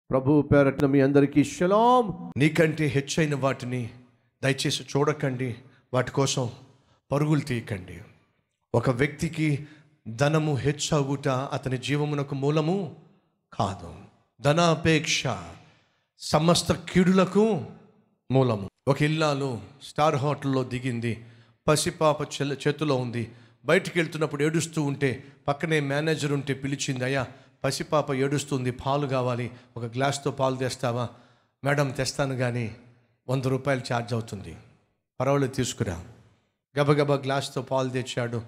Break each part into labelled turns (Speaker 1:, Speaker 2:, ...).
Speaker 1: ప్రభు పేరట్న మీ అందరికీ షలాం
Speaker 2: నీకంటే హెచ్చైన వాటిని దయచేసి చూడకండి వాటి కోసం పరుగులు తీయకండి ఒక వ్యక్తికి ధనము హెచ్చగుట అతని జీవమునకు మూలము కాదు ధనాపేక్ష సమస్త కీడులకు మూలము ఒక ఇల్లాలు స్టార్ హోటల్లో దిగింది పసిపాప చెల్ల చేతిలో ఉంది బయటికి వెళ్తున్నప్పుడు ఏడుస్తూ ఉంటే పక్కనే మేనేజర్ ఉంటే పిలిచింది అయ్యా పసిపాప ఏడుస్తుంది పాలు కావాలి ఒక గ్లాస్తో పాలు తెస్తావా మేడం తెస్తాను కానీ వంద రూపాయలు ఛార్జ్ అవుతుంది పర్వాలేదు తీసుకురా గబగబా గ్లాస్తో పాలు తెచ్చాడు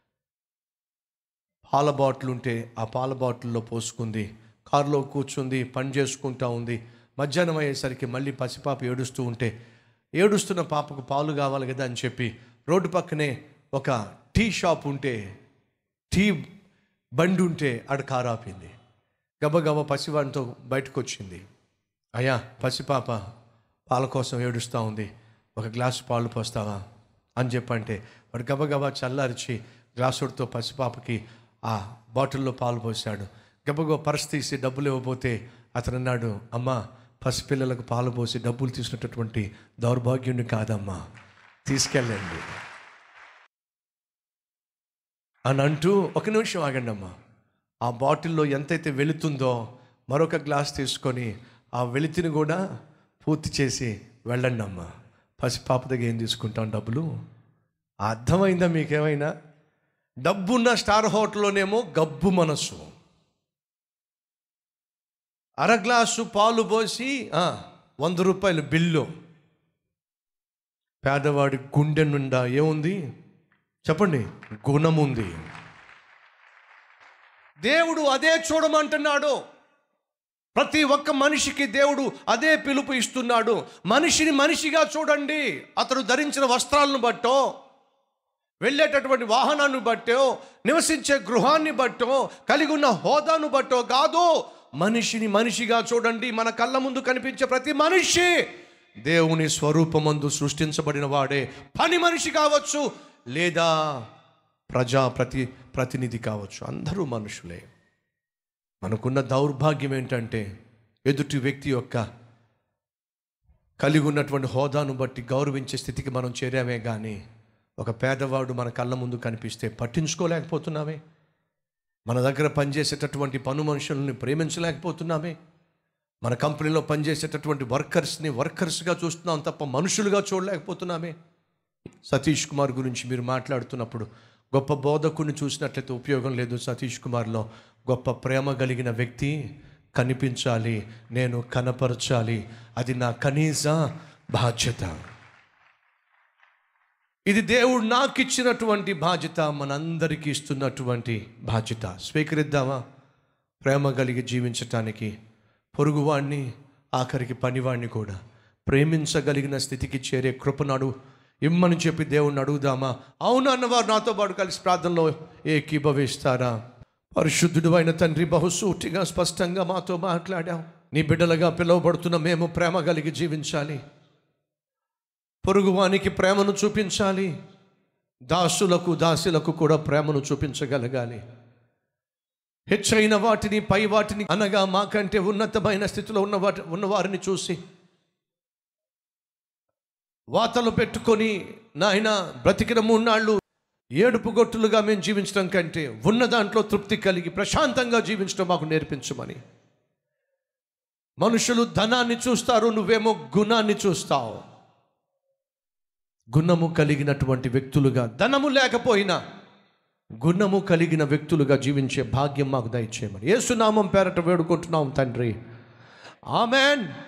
Speaker 2: పాల బాటిల్ ఉంటే ఆ పాల బాటిల్లో పోసుకుంది కారులో కూర్చుంది పని చేసుకుంటా ఉంది మధ్యాహ్నం అయ్యేసరికి మళ్ళీ పసిపాప ఏడుస్తూ ఉంటే ఏడుస్తున్న పాపకు పాలు కావాలి కదా అని చెప్పి రోడ్డు పక్కనే ఒక టీ షాప్ ఉంటే టీ బండి ఉంటే ఆడ కారు ఆపింది గబగబా పసివాడితో బయటకు వచ్చింది అయ్యా పసిపాప పాల కోసం ఏడుస్తూ ఉంది ఒక గ్లాసు పాలు పోస్తావా అని చెప్పంటే వాడు గబగబా చల్లారిచి గ్లాసుడితో పసిపాపకి ఆ బాటిల్లో పాలు పోసాడు గబగబా పర్స్ తీసి డబ్బులు ఇవ్వబోతే అతను అన్నాడు అమ్మా పసిపిల్లలకు పాలు పోసి డబ్బులు తీసుకున్నటువంటి దౌర్భాగ్యుడిని కాదమ్మా తీసుకెళ్ళండి అని అంటూ ఒక నిమిషం ఆగండి అమ్మా ఆ బాటిల్లో ఎంతైతే వెళుతుందో మరొక గ్లాస్ తీసుకొని ఆ వెళితిని కూడా పూర్తి చేసి వెళ్ళండి అమ్మా పసిపాప దగ్గర ఏం తీసుకుంటాం డబ్బులు అర్థమైందా మీకేమైనా డబ్బున్న స్టార్ హోటల్లోనేమో గబ్బు మనసు అర గ్లాసు పాలు పోసి ఆ, వంద రూపాయలు బిల్లు పేదవాడి గుండె నిండా ఏముంది చెప్పండి గుణం ఉంది దేవుడు అదే చూడమంటున్నాడు ప్రతి ఒక్క మనిషికి దేవుడు అదే పిలుపు ఇస్తున్నాడు మనిషిని మనిషిగా చూడండి అతడు ధరించిన వస్త్రాలను బట్టో వెళ్ళేటటువంటి వాహనాన్ని బట్టో నివసించే గృహాన్ని బట్టో కలిగి ఉన్న హోదాను బట్టో కాదు మనిషిని మనిషిగా చూడండి మన కళ్ళ ముందు కనిపించే ప్రతి మనిషి దేవుని స్వరూపమందు సృష్టించబడిన వాడే పని మనిషి కావచ్చు లేదా ప్రజా ప్రతి ప్రతినిధి కావచ్చు అందరూ మనుషులే మనకున్న దౌర్భాగ్యం ఏంటంటే ఎదుటి వ్యక్తి యొక్క కలిగి ఉన్నటువంటి హోదాను బట్టి గౌరవించే స్థితికి మనం చేరామే కానీ ఒక పేదవాడు మన కళ్ళ ముందు కనిపిస్తే పట్టించుకోలేకపోతున్నామే మన దగ్గర పనిచేసేటటువంటి పను మనుషుల్ని ప్రేమించలేకపోతున్నామే మన కంపెనీలో పనిచేసేటటువంటి వర్కర్స్ని వర్కర్స్గా చూస్తున్నాం తప్ప మనుషులుగా చూడలేకపోతున్నామే సతీష్ కుమార్ గురించి మీరు మాట్లాడుతున్నప్పుడు గొప్ప బోధకుని చూసినట్లయితే ఉపయోగం లేదు సతీష్ కుమార్లో గొప్ప ప్రేమ కలిగిన వ్యక్తి కనిపించాలి నేను కనపరచాలి అది నా కనీస బాధ్యత ఇది దేవుడు నాకు ఇచ్చినటువంటి బాధ్యత మనందరికీ ఇస్తున్నటువంటి బాధ్యత స్వీకరిద్దామా ప్రేమ కలిగి జీవించటానికి పొరుగువాణ్ణి ఆఖరికి పనివాణ్ణి కూడా ప్రేమించగలిగిన స్థితికి చేరే కృపనాడు ఇమ్మని చెప్పి దేవుణ్ణి అడుగుదామా అవును అన్నవారు నాతో పాటు కలిసి ప్రార్థనలో ఏకీభవిస్తారా పరిశుద్ధుడు అయిన తండ్రి బహుసూటిగా స్పష్టంగా మాతో మాట్లాడాం నీ బిడ్డలుగా పిలువబడుతున్న మేము ప్రేమ కలిగి జీవించాలి పొరుగువానికి ప్రేమను చూపించాలి దాసులకు దాసులకు కూడా ప్రేమను చూపించగలగాలి హెచ్చైన వాటిని పై వాటిని అనగా మాకంటే ఉన్నతమైన స్థితిలో ఉన్న వాటి ఉన్నవారిని చూసి వాతలు పెట్టుకొని నాయన బ్రతికిన మూన్నాళ్ళు ఏడుపు గొట్టులుగా మేము జీవించడం కంటే ఉన్న దాంట్లో తృప్తి కలిగి ప్రశాంతంగా జీవించడం మాకు నేర్పించమని మనుషులు ధనాన్ని చూస్తారు నువ్వేమో గుణాన్ని చూస్తావు గుణము కలిగినటువంటి వ్యక్తులుగా ధనము లేకపోయినా గుణము కలిగిన వ్యక్తులుగా జీవించే భాగ్యం మాకు దయచేయమని ఏసునామం పేరట వేడుకుంటున్నాం తండ్రి ఆమెన్